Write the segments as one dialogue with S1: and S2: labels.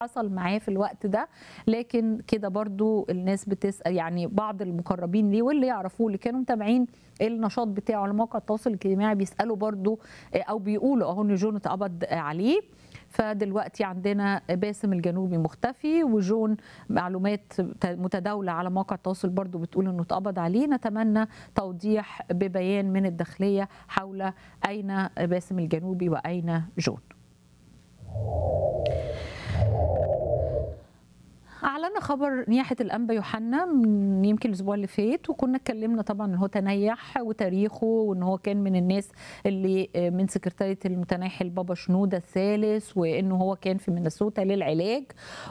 S1: حصل معاه في الوقت ده لكن كده برضو الناس بتسأل يعني بعض المقربين ليه واللي يعرفوه اللي كانوا متابعين النشاط بتاعه على مواقع التواصل الاجتماعي بيسألوا برضو او بيقولوا اهو ان جون اتقبض عليه فدلوقتي عندنا باسم الجنوبي مختفي وجون معلومات متداولة على مواقع التواصل برضو بتقول انه اتقبض عليه نتمنى توضيح ببيان من الداخلية حول اين باسم الجنوبي واين جون اعلنا خبر نياحه الانبا يوحنا من يمكن الاسبوع اللي فات وكنا اتكلمنا طبعا ان هو تنيح وتاريخه وان هو كان من الناس اللي من سكرتاريه المتناحي البابا شنوده الثالث وانه هو كان في مينيسوتا للعلاج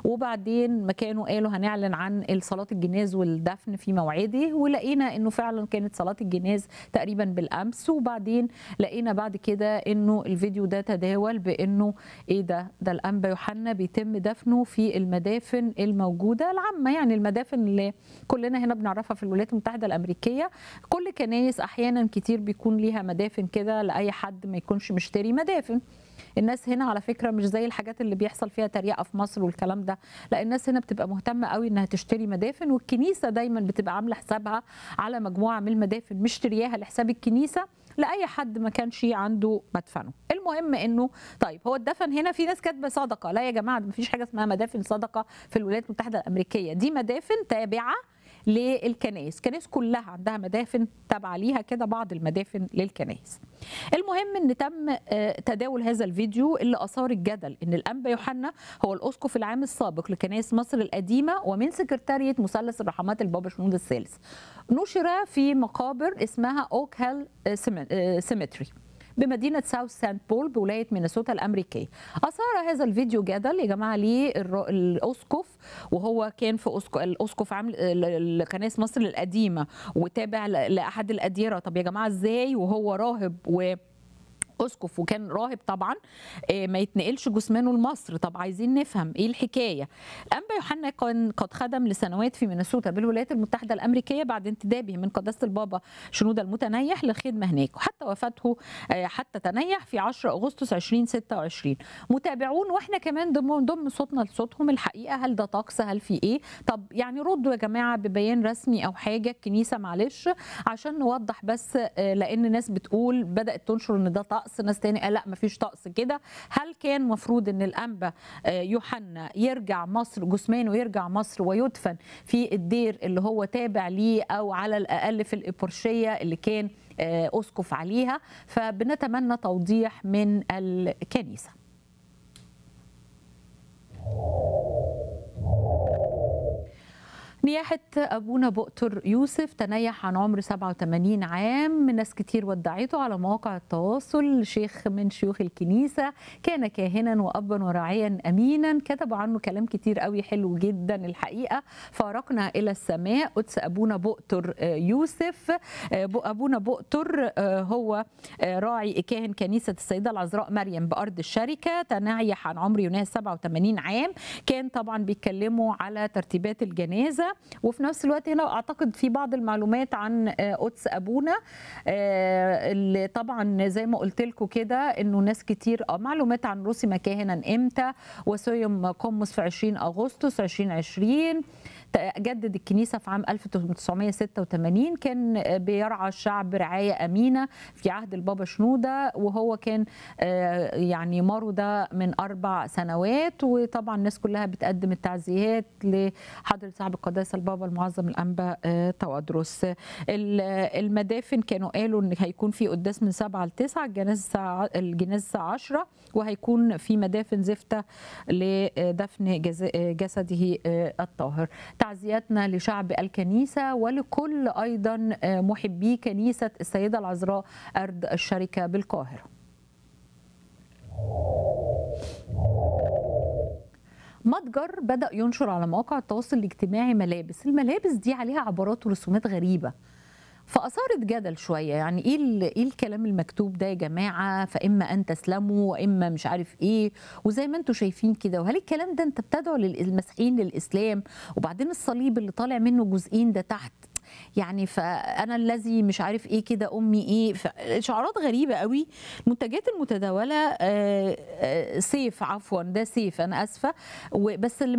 S1: وبعدين ما كانوا قالوا هنعلن عن صلاه الجناز والدفن في موعده ولقينا انه فعلا كانت صلاه الجناز تقريبا بالامس وبعدين لقينا بعد كده انه الفيديو ده تداول بانه ايه ده ده الانبا يوحنا بيتم دفنه في المدافن الموجوده العامه يعني المدافن اللي كلنا هنا بنعرفها في الولايات المتحده الامريكيه كل كنايس احيانا كتير بيكون ليها مدافن كده لاي حد ما يكونش مشتري مدافن الناس هنا على فكره مش زي الحاجات اللي بيحصل فيها تريقه في مصر والكلام ده لا الناس هنا بتبقى مهتمه قوي انها تشتري مدافن والكنيسه دايما بتبقى عامله حسابها على مجموعه من المدافن مشترياها لحساب الكنيسه لاي حد ما كانش عنده مدفنه المهم انه طيب هو الدفن هنا في ناس كاتبه صدقه لا يا جماعه ما فيش حاجه اسمها مدافن صدقه في الولايات المتحده الامريكيه دي مدافن تابعه للكنائس كنائس كلها عندها مدافن تابعه ليها كده بعض المدافن للكنائس المهم ان تم تداول هذا الفيديو اللي اثار الجدل ان الانبا يوحنا هو الاسقف العام السابق لكنائس مصر القديمه ومن سكرتاريه مثلث الرحمات البابا شنود الثالث نشر في مقابر اسمها اوك هيل سيمتري بمدينة ساوث سانت بول بولاية مينيسوتا الأمريكية أثار هذا الفيديو جدل يا جماعة ليه الأسقف وهو كان في أسقف الأسقف عام لكنائس مصر القديمة وتابع لأحد الأديرة طب يا جماعة إزاي وهو راهب و اسقف وكان راهب طبعا ما يتنقلش جثمانه لمصر طب عايزين نفهم ايه الحكايه الانبا يوحنا كان قد خدم لسنوات في مينيسوتا بالولايات المتحده الامريكيه بعد انتدابه من قداسه البابا شنوده المتنيح للخدمه هناك وحتى وفاته حتى تنيح في 10 اغسطس 2026 متابعون واحنا كمان ضم صوتنا لصوتهم الحقيقه هل ده طقس هل في ايه طب يعني ردوا يا جماعه ببيان رسمي او حاجه الكنيسه معلش عشان نوضح بس لان ناس بتقول بدات تنشر ان ده طقس طقس ناس تاني قال لا مفيش طقس كده هل كان مفروض ان الانبا يوحنا يرجع مصر جثمانه يرجع مصر ويدفن في الدير اللي هو تابع ليه او على الاقل في الابورشيه اللي كان اسقف عليها فبنتمنى توضيح من الكنيسه نياحة أبونا بؤتر يوسف تنيح عن عمر 87 عام ناس كتير ودعته على مواقع التواصل شيخ من شيوخ الكنيسة كان كاهنا وأبا وراعيا أمينا كتبوا عنه كلام كتير قوي حلو جدا الحقيقة فارقنا إلى السماء قدس أبونا بؤتر يوسف أبونا بؤتر هو راعي كاهن كنيسة السيدة العذراء مريم بأرض الشركة تنيح عن عمر يناهز 87 عام كان طبعا بيتكلموا على ترتيبات الجنازة وفي نفس الوقت هنا اعتقد في بعض المعلومات عن قدس ابونا اللي طبعا زي ما قلت لكم كده انه ناس كتير معلومات عن رسم كاهنا امتى وسيم قمص في 20 اغسطس 2020 جدد الكنيسه في عام 1986 كان بيرعى الشعب رعايه امينه في عهد البابا شنوده وهو كان يعني مرض من اربع سنوات وطبعا الناس كلها بتقدم التعزيات لحضره صاحب القداسه البابا المعظم الانبا توادرس المدافن كانوا قالوا ان هيكون في قداس من 7 ل 9 الجناز الساعه الجناز الساعه 10 وهيكون في مدافن زفته لدفن جسده الطاهر تعزياتنا لشعب الكنيسة ولكل أيضا محبي كنيسة السيدة العذراء أرض الشركة بالقاهرة متجر بدأ ينشر على مواقع التواصل الاجتماعي ملابس الملابس دي عليها عبارات ورسومات غريبة فاثارت جدل شويه يعني ايه ايه الكلام المكتوب ده يا جماعه فاما ان تسلموا واما مش عارف ايه وزي ما انتم شايفين كده وهل الكلام ده انت بتدعو للمسيحيين للاسلام وبعدين الصليب اللي طالع منه جزئين ده تحت يعني فانا الذي مش عارف ايه كده امي ايه شعارات غريبه قوي المنتجات المتداوله آه، آه، سيف عفوا ده سيف انا اسفه بس اللي